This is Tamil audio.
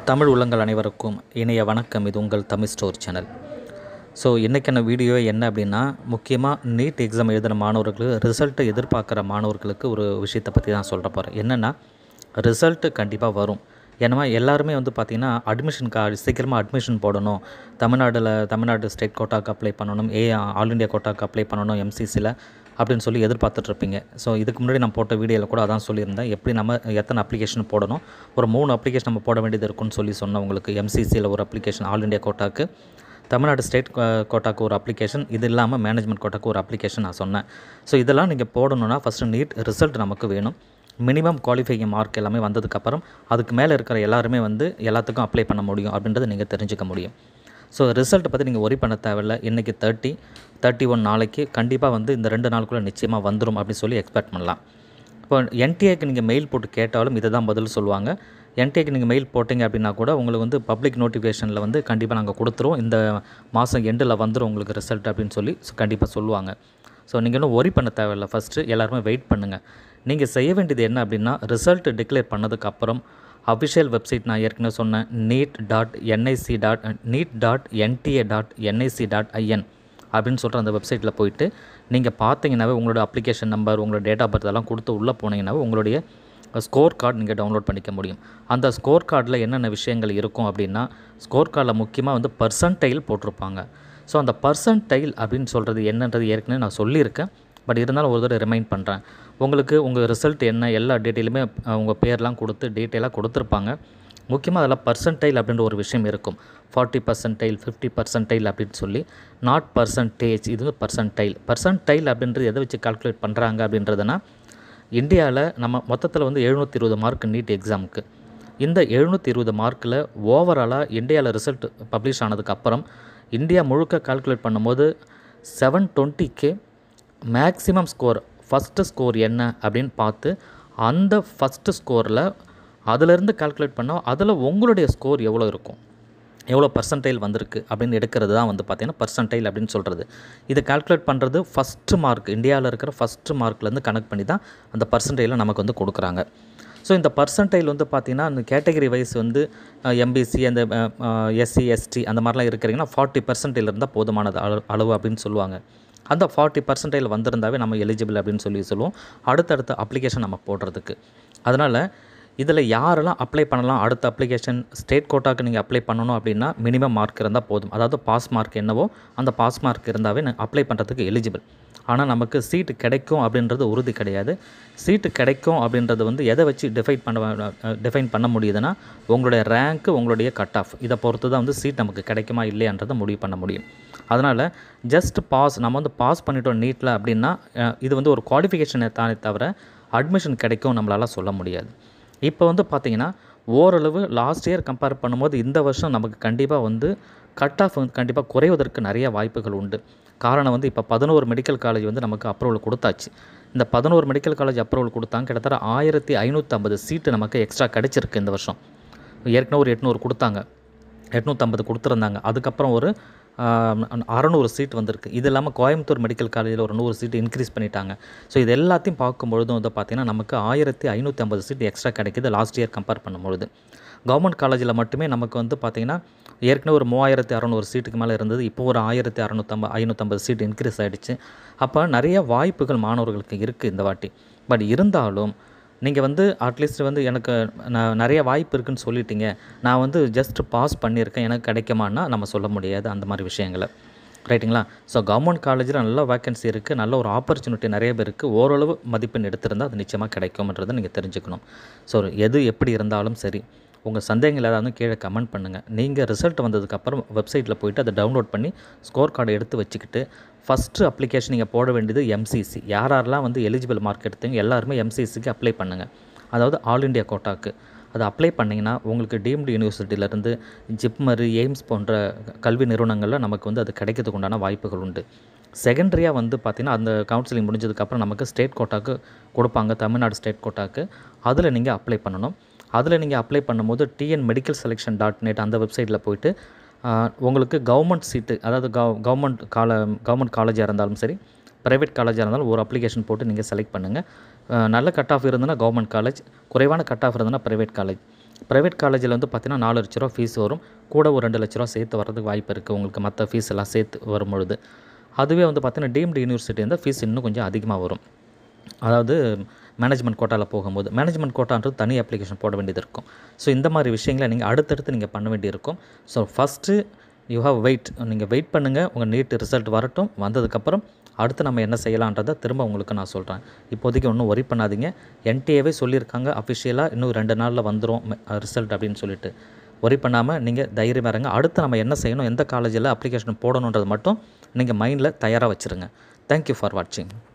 தமிழ் உள்ளங்கள் அனைவருக்கும் இணைய வணக்கம் இது உங்கள் தமிழ் ஸ்டோர் சேனல் ஸோ இன்றைக்கான வீடியோ என்ன அப்படின்னா முக்கியமாக நீட் எக்ஸாம் எழுதின மாணவர்களுக்கு ரிசல்ட்டை எதிர்பார்க்குற மாணவர்களுக்கு ஒரு விஷயத்தை பற்றி தான் சொல்ல போகிறேன் என்னென்னா ரிசல்ட்டு கண்டிப்பாக வரும் ஏன்னா எல்லாருமே வந்து பார்த்திங்கன்னா அட்மிஷன் கா சீக்கிரமாக அட்மிஷன் போடணும் தமிழ்நாட்டில் தமிழ்நாடு ஸ்டேட் கோட்டாக்கு அப்ளை பண்ணணும் ஏ ஆல் இண்டியா கோட்டாக்கு அப்ளை பண்ணணும் எம்சிசியில் அப்படின்னு சொல்லி எதிர்பார்த்துட்ருப்பீங்க ஸோ இதுக்கு முன்னாடி நான் போட்ட வீடியோவில் கூட அதான் சொல்லியிருந்தேன் எப்படி நம்ம எத்தனை அப்ளிகேஷன் போடணும் ஒரு மூணு அப்ளிகேஷன் நம்ம போட வேண்டியது இருக்குன்னு சொல்லி சொன்னேன் உங்களுக்கு எம்சிசியில் ஒரு அப்ளிகேஷன் ஆல் இண்டியா கோட்டாக்கு தமிழ்நாடு ஸ்டேட் கோ- கோட்டாக்கு ஒரு அப்ளிகேஷன் இது இல்லாமல் மேனேஜ்மெண்ட் கோட்டாக்கு ஒரு அப்ளிகேஷன் நான் சொன்னேன் ஸோ இதெல்லாம் நீங்கள் போடணுன்னா ஃபஸ்ட்டு நீட் ரிசல்ட் நமக்கு வேணும் மினிமம் குவாலிஃபையிங் மார்க் எல்லாமே வந்ததுக்கப்புறம் அதுக்கு மேலே இருக்கிற எல்லாருமே வந்து எல்லாத்துக்கும் அப்ளை பண்ண முடியும் அப்படின்றத நீங்கள் தெரிஞ்சுக்க முடியும் ஸோ ரிசல்ட்டை பற்றி நீங்கள் ஒரி பண்ண தேவையில்ல இன்றைக்கி தேர்ட்டி தேர்ட்டி ஒன் நாளைக்கு கண்டிப்பாக வந்து இந்த ரெண்டு நாளுக்குள்ளே நிச்சயமாக வந்துடும் அப்படின்னு சொல்லி எக்ஸ்பெக்ட் பண்ணலாம் இப்போ என்டிஏக்கு நீங்கள் மெயில் போட்டு கேட்டாலும் இதை தான் பதில் சொல்லுவாங்க என்டிஏக்கு நீங்கள் மெயில் போட்டிங்க அப்படின்னா கூட உங்களுக்கு வந்து பப்ளிக் நோட்டிஃபிகேஷனில் வந்து கண்டிப்பாக நாங்கள் கொடுத்துருவோம் இந்த மாதம் எண்டில் வந்துடும் உங்களுக்கு ரிசல்ட் அப்படின்னு சொல்லி கண்டிப்பாக சொல்லுவாங்க ஸோ நீங்கள் இன்னும் ஒரி பண்ண தேவையில்ல ஃபஸ்ட்டு எல்லாருமே வெயிட் பண்ணுங்கள் நீங்கள் செய்ய வேண்டியது என்ன அப்படின்னா ரிசல்ட் டிக்ளேர் பண்ணதுக்கப்புறம் அஃபிஷியல் வெப்சைட் நான் ஏற்கனவே சொன்னேன் NEET dot NIC dot NEET dot NTA dot NIC dot IN அப்படின்னு சொல்கிற அந்த வெப்சைட்டில் போயிட்டு நீங்கள் பார்த்தீங்கன்னாவே உங்களோட அப்ளிகேஷன் நம்பர் உங்களோட டேட் ஆஃப் பர்த் எல்லாம் கொடுத்து உள்ளே போனீங்கன்னாவே உங்களுடைய ஸ்கோர் கார்டு நீங்கள் டவுன்லோட் பண்ணிக்க முடியும் அந்த ஸ்கோர் கார்டில் என்னென்ன விஷயங்கள் இருக்கும் அப்படின்னா ஸ்கோர் கார்டில் முக்கியமாக வந்து பர்சன்டைல் போட்டிருப்பாங்க ஸோ அந்த பர்சன்டைல் அப்படின்னு சொல்கிறது என்னன்றது ஏற்கனவே நான் சொல்லியிருக்கேன் பட் இருந்தாலும் ஒரு தடவை ரிமைண்ட் பண்ணுறேன் உங்களுக்கு உங்கள் ரிசல்ட் என்ன எல்லா டீட்டெயிலுமே உங்கள் பேர்லாம் கொடுத்து டீட்டெயிலாக கொடுத்துருப்பாங்க முக்கியமாக அதில் பர்சன்டைல் அப்படின்ற ஒரு விஷயம் இருக்கும் ஃபார்ட்டி பர்சன்டைல் ஃபிஃப்டி பர்சன்டைல் அப்படின்னு சொல்லி நாட் பர்சன்டேஜ் இது வந்து பர்சன்டைல் பர்சன்டைல் அப்படின்றது எதை வச்சு கால்குலேட் பண்ணுறாங்க அப்படின்றதுனா இந்தியாவில் நம்ம மொத்தத்தில் வந்து எழுநூற்றி இருபது மார்க் நீட் எக்ஸாமுக்கு இந்த எழுநூற்றி இருபது மார்க்கில் ஓவராலாக இந்தியாவில் ரிசல்ட் பப்ளிஷ் ஆனதுக்கப்புறம் இந்தியா முழுக்க கால்குலேட் பண்ணும்போது செவன் டுவெண்ட்டிக்கு மேக்ஸிமம் ஸ்கோர் ஃபஸ்ட்டு ஸ்கோர் என்ன அப்படின்னு பார்த்து அந்த ஃபஸ்ட்டு ஸ்கோரில் அதிலிருந்து கால்குலேட் பண்ணால் அதில் உங்களுடைய ஸ்கோர் எவ்வளோ இருக்கும் எவ்வளோ பர்சன்டைல் வந்திருக்கு அப்படின்னு எடுக்கிறது தான் வந்து பார்த்திங்கன்னா பர்சன்டைல் அப்படின்னு சொல்கிறது இது கால்குலேட் பண்ணுறது ஃபஸ்ட்டு மார்க் இந்தியாவில் இருக்கிற ஃபஸ்ட்டு மார்க்லேருந்து கனெக்ட் பண்ணி தான் அந்த பர்சன்டைலை நமக்கு வந்து கொடுக்குறாங்க ஸோ இந்த பர்சன்டைல் வந்து பார்த்திங்கன்னா அந்த கேட்டகரி வைஸ் வந்து எம்பிசி அந்த எஸ்சி எஸ்டி அந்த மாதிரிலாம் இருக்கிறீங்கன்னா ஃபார்ட்டி பர்சன்டைல் இருந்தால் போதுமானது அளவு அளவு அப்படின்னு சொல்லுவாங்க அந்த ஃபார்ட்டி பர்சன்டைல் வந்திருந்தாவே நம்ம எலிஜிபிள் அப்படின்னு சொல்லி சொல்லுவோம் அடுத்தடுத்த அப்ளிகேஷன் நம்ம போடுறதுக்கு அதனால் இதில் யாரெல்லாம் அப்ளை பண்ணலாம் அடுத்த அப்ளிகேஷன் ஸ்டேட் கோட்டாக்கு நீங்கள் அப்ளை பண்ணணும் அப்படின்னா மினிமம் மார்க் இருந்தால் போதும் அதாவது பாஸ் மார்க் என்னவோ அந்த பாஸ் மார்க் இருந்தாவே அப்ளை பண்ணுறதுக்கு எலிஜிபிள் ஆனால் நமக்கு சீட்டு கிடைக்கும் அப்படின்றது உறுதி கிடையாது சீட்டு கிடைக்கும் அப்படின்றது வந்து எதை வச்சு டிஃபைன் பண்ண டிஃபைன் பண்ண முடியுதுன்னா உங்களுடைய ரேங்க்கு உங்களுடைய கட் ஆஃப் இதை பொறுத்து தான் வந்து சீட் நமக்கு கிடைக்குமா இல்லையான்றதை முடிவு பண்ண முடியும் அதனால் ஜஸ்ட் பாஸ் நம்ம வந்து பாஸ் பண்ணிட்டோம் நீட்டில் அப்படின்னா அஹ், இது வந்து ஒரு குவாலிஃபிகேஷனை தானே தவிர அட்மிஷன் கிடைக்கும் நம்மளால் சொல்ல முடியாது இப்போ வந்து பார்த்திங்கன்னா ஓரளவு லாஸ்ட் இயர் கம்பேர் பண்ணும்போது இந்த வருஷம் நமக்கு கண்டிப்பாக வந்து கட் ஆஃப் வந்து கண்டிப்பாக குறைவதற்கு நிறைய வாய்ப்புகள் உண்டு காரணம் வந்து இப்போ பதினோரு மெடிக்கல் காலேஜ் வந்து நமக்கு அப்ரூவல் கொடுத்தாச்சு இந்த பதினோரு மெடிக்கல் காலேஜ் அப்ரூவல் கொடுத்தாங்க கிட்டத்தட்ட ஆயிரத்தி ஐநூற்றம்பது சீட்டு நமக்கு எக்ஸ்ட்ரா கிடைச்சிருக்கு இந்த வருஷம் ஏற்கனவே ஒரு எட்நூறு கொடுத்தாங்க எட்நூற்றம்பது கொடுத்துருந்தாங்க அதுக்கப்புறம் ஒரு அறநூறு சீட் வந்திருக்கு இது இல்லாமல் கோயம்புத்தூர் மெடிக்கல் காலேஜில் ஒரு நூறு சீட் இன்க்ரீஸ் பண்ணிட்டாங்க ஸோ இது எல்லாத்தையும் பார்க்கும்பொழுது வந்து பார்த்திங்கன்னா நமக்கு ஆயிரத்தி ஐநூற்றி ஐம்பது சீட் எக்ஸ்ட்ரா கிடைக்குது லாஸ்ட் இயர் கம்பேர் பண்ணும்பொழுது கவர்மெண்ட் காலேஜில் மட்டுமே நமக்கு வந்து பார்த்திங்கன்னா ஏற்கனவே ஒரு மூவாயிரத்தி அறநூறு சீட்டுக்கு மேலே இருந்தது இப்போ ஒரு ஆயிரத்தி அறநூற்றம்பது ஐநூற்றம்பது சீட் இன்க்ரீஸ் ஆகிடுச்சு அப்போ நிறைய வாய்ப்புகள் மாணவர்களுக்கு இருக்குது இந்த வாட்டி பட் இருந்தாலும் நீங்கள் வந்து அட்லீஸ்ட் வந்து எனக்கு நான் நிறைய வாய்ப்பு இருக்குன்னு சொல்லிட்டீங்க நான் வந்து ஜஸ்ட் பாஸ் பண்ணியிருக்கேன் எனக்கு கிடைக்குமான்னா நம்ம சொல்ல முடியாது அந்த மாதிரி விஷயங்களை ரைட்டுங்களா ஸோ கவர்மெண்ட் காலேஜில் நல்ல வேக்கன்சி இருக்குது நல்ல ஒரு ஆப்பர்ச்சுனிட்டி நிறைய பேருக்கு ஓரளவு மதிப்பெண் எடுத்திருந்தால் அது நிச்சயமாக கிடைக்கும்ன்றதை நீங்கள் தெரிஞ்சுக்கணும் ஸோ எது எப்படி இருந்தாலும் சரி உங்கள் சந்தேகங்கள் ஏதாவது கீழே கமெண்ட் பண்ணுங்கள் நீங்கள் ரிசல்ட் வந்ததுக்கப்புறம் வெப்சைட்டில் போயிட்டு அதை டவுன்லோட் பண்ணி ஸ்கோர் கார்டை எடுத்து வச்சுக்கிட்டு ஃபஸ்ட்டு அப்ளிகேஷன் நீங்கள் போட வேண்டியது எம்சிசி யார் யாரெல்லாம் வந்து எலிஜிபிள் மார்க் எடுத்தீங்க எல்லாருமே எம்சிசிக்கு அப்ளை பண்ணுங்கள் அதாவது ஆல் இண்டியா கோட்டாக்கு அதை அப்ளை பண்ணிங்கன்னா உங்களுக்கு டீம்டு யூனிவர்சிட்டியிலேருந்து ஜிப்மரு எய்ம்ஸ் போன்ற கல்வி நிறுவனங்களில் நமக்கு வந்து அது கிடைக்கிறதுக்கு உண்டான வாய்ப்புகள் உண்டு செகண்டரியாக வந்து பார்த்திங்கன்னா அந்த கவுன்சிலிங் முடிஞ்சதுக்கப்புறம் நமக்கு ஸ்டேட் கோட்டாக்கு கொடுப்பாங்க தமிழ்நாடு ஸ்டேட் கோட்டாக்கு அதில் நீங்கள் அப்ளை பண்ணணும் அதில் நீங்கள் அப்ளை பண்ணும்போது TN medical selection dot net அந்த வெப்சைட்டில் போயிட்டு ஆஹ், உங்களுக்கு கவர்மெண்ட் சீட்டு அதாவது கவ் கவர்மெண்ட் கால கவர்மெண்ட் காலேஜாக இருந்தாலும் சரி ப்ரைவேட் காலேஜாக இருந்தாலும் ஒரு அப்ளிகேஷன் போட்டு நீங்கள் செலக்ட் பண்ணுங்கள் நல்ல கட் ஆஃப் இருந்ததுன்னா கவர்மெண்ட் காலேஜ் குறைவான கட் ஆஃப் இருந்ததுன்னா ப்ரைவேட் காலேஜ் ப்ரைவேட் காலேஜில் வந்து பார்த்தீங்கன்னா நாலு லட்ச ரூபா ஃபீஸ் வரும் கூட ஒரு ரெண்டு லட்ச ரூபா சேர்த்து வரதுக்கு வாய்ப்பு இருக்குது உங்களுக்கு மற்ற ஃபீஸ் எல்லாம் சேர்த்து வரும்பொழுது அதுவே வந்து பார்த்தீங்கன்னா டீம்டு யூனிவர்சிட்டி இருந்தால் ஃபீஸ் இன்னும் கொஞ்சம் அதிகமாக வரும் அதாவது மேனேஜ்மெண்ட் கோட்டாவில் போகும்போது மேனேஜ்மெண்ட் கோட்டான்றது தனி அப்ளிகேஷன் போட வேண்டியது இருக்கும் ஸோ இந்த மாதிரி விஷயங்களை நீங்கள் அடுத்தடுத்து நீங்கள் பண்ண வேண்டியிருக்கும் so first you have wait நீங்கள் வெயிட் பண்ணுங்கள் உங்கள் நீட் ரிசல்ட் வரட்டும் வந்ததுக்கப்புறம் அடுத்து நம்ம என்ன செய்யலான்றதை திரும்ப உங்களுக்கு நான் சொல்கிறேன் இப்போதைக்கு ஒன்றும் ஒரி பண்ணாதீங்க என்டிஏவே சொல்லியிருக்காங்க அஃபிஷியலாக இன்னும் ரெண்டு நாளில் வந்துடும் ரிசல்ட் அப்படின்னு சொல்லிட்டு ஒரி பண்ணாமல் நீங்கள் தைரியமாக இருங்க அடுத்து நம்ம என்ன செய்யணும் எந்த காலேஜில் அப்ளிகேஷன் போடணுன்றது மட்டும் நீங்கள் மைண்டில் தயாராக வச்சுருங்க தேங்க்யூ ஃபார் வாட்சிங்